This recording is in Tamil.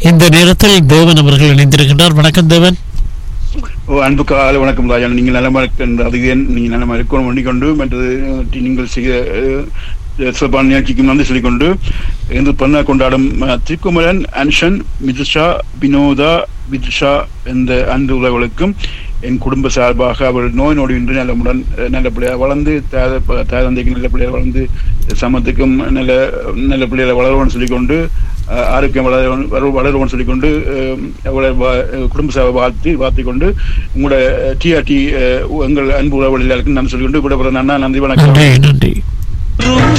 இந்த நேரத்தில் தேவன் அவர்கள் இணைந்திருக்கின்றார் வணக்கம் தேவன் ஓ அன்பு காலை வணக்கம் ராஜா நீங்கள் நலமா இருக்கின்ற அது ஏன் நீங்கள் நலமா இருக்கணும் பண்ணிக்கொண்டு மற்றது அஹ், நீங்கள் செய்ய அஹ், சிறப்பான நிகழ்ச்சிக்கும் நன்றி சொல்லிக்கொண்டு இன்று பண்ண கொண்டாடும் அஹ், திருக்குமரன் அன்ஷன் மிதுஷா வினோதா விதுஷா என்ற அன்பு உறவுகளுக்கும் என் குடும்ப சார்பாக அவர் நோய் நொடியின்றி நல்லமுடன் அஹ், நல்ல பிள்ளையாக வளர்ந்து தாத தாய் தந்தைக்கு நல்ல பிள்ளையாக வளர்ந்து சமத்துக்கும் நல்ல நல்ல பிள்ளைகளை வளருவோம்னு சொல்லிக்கொண்டு அஹ், ஆரோக்கியம் வளர வளருவோம்னு சொல்லிக்கொண்டு அஹ், அவளை வா- குடும்ப சேவை வாழ்த்தி வாழ்த்திக் கொண்டு உங்களோட டிஆர்டி எங்கள் அன்பு உறவுகள் எல்லாருக்கும் நான் சொல்லிக்கொண்டு விடப்படுறேன் அண்ணா நன்றி வணக்கம் நன்றி நன்றி